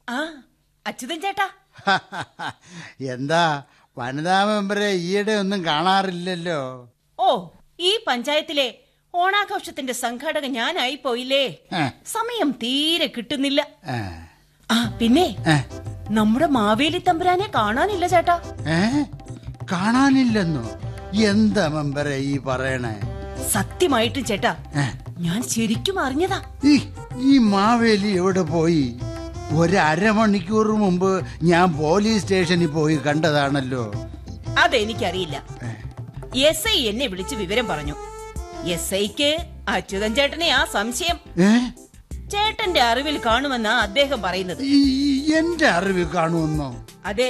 ആ അച്യുതൻ ചേട്ടാ എന്താ വനിതാ മെമ്പറെ ഈയിടെ ഒന്നും കാണാറില്ലല്ലോ ഓ ഈ പഞ്ചായത്തിലെ ഓണാഘോഷത്തിന്റെ സംഘാടക ഞാനായി പോയില്ലേ ഏ, സമയം തീരെ കിട്ടുന്നില്ല ഏ, ആ പിന്നെ ഏ, നമ്മുടെ മാവേലി തമ്പുരാനെ കാണാനില്ല ചേട്ടാ ഏ? കാണാനില്ലെന്നോ എന്താ മെമ്പറെ ഈ പറയണേ സത്യമായിട്ടും ചേട്ടാ ഏ, ഞാൻ ശരിക്കും അറിഞ്ഞതാ ഈ ഈ മാവേലി എവിടെ പോയി ഒരു അരമണിക്കൂർ മുമ്പ് ഞാൻ പോലീസ് സ്റ്റേഷനിൽ പോയി കണ്ടതാണല്ലോ അതെനിക്കറിയില്ല എസ് ഐ എന്നെ വിളിച്ച് വിവരം പറഞ്ഞു എസ് ഐക്ക് അച്യുതൻ ചേട്ടനെ ആ സംശയം ഏ ചേട്ടന്റെ അറിവിൽ കാണുമെന്നാ അദ്ദേഹം പറയുന്നത് ഈ- ഈ എന്റെ അറിവ് കാണുമെന്നോ അതെ